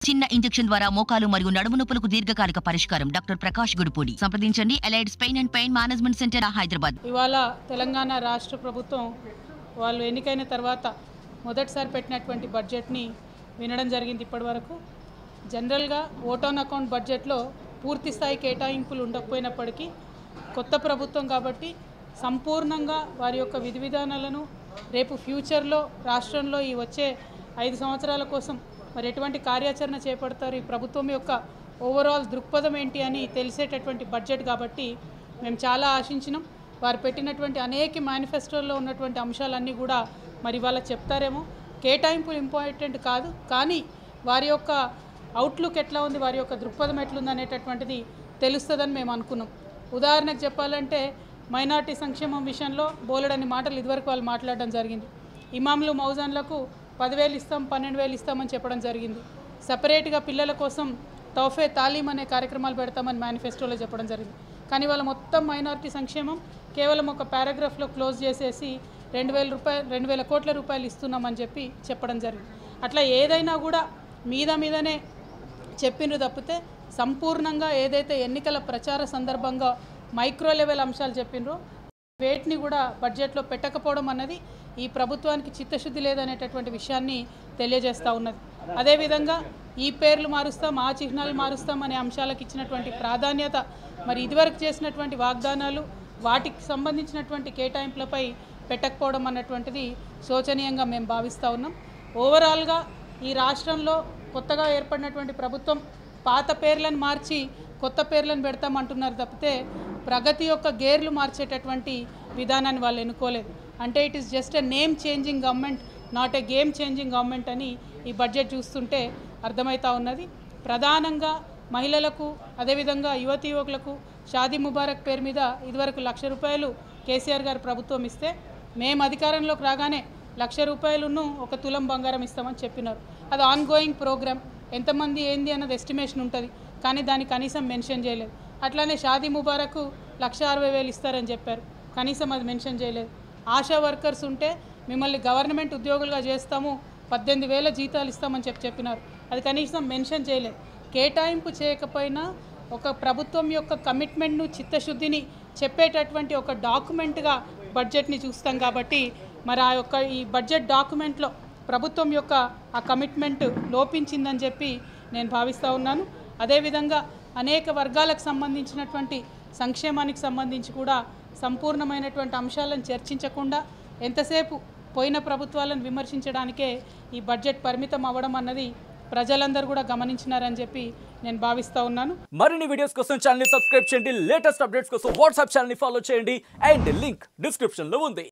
చిన్న ఇంజెక్షన్ ద్వారా మోకాలు మరియు నడుము నొప్పులకు దీర్ఘకాలిక పరిష్కారం డాక్టర్ ప్రకాష్ గుడిపూడి సంప్రదించండి ఎలైడ్స్ pain and pain management centre Hyderabad ఇవాళ తెలంగాణ రాష్ట్ర ప్రభుత్వం వాళ్ళు ఎన్నికైన తర్వాత మొదటిసారి పెట్టినటువంటి బడ్జెట్ని వినడం జరిగింది ఇప్పటివరకు జనరల్గా ఓట్ ఆన్ అకౌంట్ బడ్జెట్లో పూర్తి స్థాయి కేటాయింపులు ఉండకపోయినప్పటికీ కొత్త ప్రభుత్వం కాబట్టి సంపూర్ణంగా వారి యొక్క విధి విధానాలను రేపు ఫ్యూచర్లో రాష్ట్రంలో ఈ వచ్చే ఐదు సంవత్సరాల కోసం మరి ఎటువంటి కార్యాచరణ చేపడతారు ఈ ప్రభుత్వం యొక్క ఓవరాల్ దృక్పథం ఏంటి అని తెలిసేటటువంటి బడ్జెట్ కాబట్టి మేము చాలా ఆశించినాం వారు పెట్టినటువంటి అనేక మేనిఫెస్టోల్లో ఉన్నటువంటి అంశాలన్నీ కూడా మరి వాళ్ళ చెప్తారేమో కేటాయింపులు ఇంపార్టెంట్ కాదు కానీ వారి యొక్క అవుట్లుక్ ఎట్లా ఉంది వారి యొక్క దృక్పథం ఎట్లుంది అనేటటువంటిది తెలుస్తుందని మేము అనుకున్నాం ఉదాహరణకు చెప్పాలంటే మైనార్టీ సంక్షేమం విషయంలో బోలెడని మాటలు ఇదివరకు వాళ్ళు మాట్లాడడం జరిగింది ఇమాంలు మౌజాన్లకు పదివేలు ఇస్తాం పన్నెండు వేలు ఇస్తామని చెప్పడం జరిగింది సపరేట్గా పిల్లల కోసం తోఫే తాలీం అనే కార్యక్రమాలు పెడతామని మేనిఫెస్టోలో చెప్పడం జరిగింది కానీ వాళ్ళ మొత్తం మైనారిటీ సంక్షేమం కేవలం ఒక పారాగ్రాఫ్లో క్లోజ్ చేసేసి రెండు వేల రూపాయలు రెండు వేల కోట్ల రూపాయలు ఇస్తున్నామని చెప్పి చెప్పడం జరిగింది అట్లా ఏదైనా కూడా మీద మీదనే చెప్పిండ్రు తప్పితే సంపూర్ణంగా ఏదైతే ఎన్నికల ప్రచార సందర్భంగా మైక్రో లెవెల్ అంశాలు చెప్పిండ్రో వేటిని కూడా బడ్జెట్లో పెట్టకపోవడం అన్నది ఈ ప్రభుత్వానికి చిత్తశుద్ధి లేదనేటటువంటి విషయాన్ని తెలియజేస్తూ ఉన్నది అదేవిధంగా ఈ పేర్లు మారుస్తాం ఆ చిహ్నాలు మారుస్తాం అనే అంశాలకు ఇచ్చినటువంటి ప్రాధాన్యత మరి ఇదివరకు చేసినటువంటి వాగ్దానాలు వాటికి సంబంధించినటువంటి కేటాయింపులపై పెట్టకపోవడం అన్నటువంటిది శోచనీయంగా మేము భావిస్తూ ఉన్నాం ఓవరాల్గా ఈ రాష్ట్రంలో కొత్తగా ఏర్పడినటువంటి ప్రభుత్వం పాత పేర్లను మార్చి కొత్త పేర్లను పెడతామంటున్నారు తప్పితే ప్రగతి యొక్క గేర్లు మార్చేటటువంటి విధానాన్ని వాళ్ళు ఎన్నుకోలేదు అంటే it is just a name changing government not a game changing government అని ఈ బడ్జెట్ చూస్తుంటే అర్థమవుతా ఉన్నది ప్రధానంగా మహిళలకు అదేవిధంగా యువతి యువకులకు షాదీ ముబారక్ పేరు మీద ఇదివరకు లక్ష రూపాయలు కేసీఆర్ గారు ప్రభుత్వం ఇస్తే మేము అధికారంలోకి రాగానే లక్ష రూపాయలును ఒక తులం బంగారం ఇస్తామని చెప్పినారు అది ఆన్ గోయింగ్ ప్రోగ్రామ్ ఎంతమంది ఏంది అన్నది ఎస్టిమేషన్ ఉంటుంది కానీ దాన్ని కనీసం మెన్షన్ చేయలేదు అట్లానే షాదీ ముబారక్ లక్ష అరవై వేలు ఇస్తారని చెప్పారు కనీసం అది మెన్షన్ చేయలేదు ఆశా వర్కర్స్ ఉంటే మిమ్మల్ని గవర్నమెంట్ ఉద్యోగులుగా చేస్తాము పద్దెనిమిది వేల జీతాలు ఇస్తామని చెప్పి చెప్పినారు అది కనీసం మెన్షన్ చేయలేదు కేటాయింపు చేయకపోయినా ఒక ప్రభుత్వం యొక్క కమిట్మెంట్ను చిత్తశుద్ధిని చెప్పేటటువంటి ఒక డాక్యుమెంట్గా బడ్జెట్ని చూస్తాం కాబట్టి మరి ఆ యొక్క ఈ బడ్జెట్ డాక్యుమెంట్లో ప్రభుత్వం యొక్క ఆ కమిట్మెంట్ లోపించిందని చెప్పి నేను భావిస్తూ ఉన్నాను అదేవిధంగా అనేక వర్గాలకు సంబంధించినటువంటి సంక్షేమానికి సంబంధించి కూడా సంపూర్ణమైనటువంటి అంశాలను చర్చించకుండా ఎంతసేపు పోయిన ప్రభుత్వాలను విమర్శించడానికే ఈ బడ్జెట్ పరిమితం అవ్వడం అన్నది ప్రజలందరూ కూడా గమనించినారని చెప్పి నేను భావిస్తూ ఉన్నాను మరిన్ని వీడియోస్ కోసం ఛానల్ ని సబ్స్క్రైబ్ చేయండి లేటెస్ట్ అప్డేట్స్ కోసం వాట్సాప్ ఛానల్ ని ఫాలో చేయండి అండ్ లింక్ డిస్క్రిప్షన్ లో ఉంది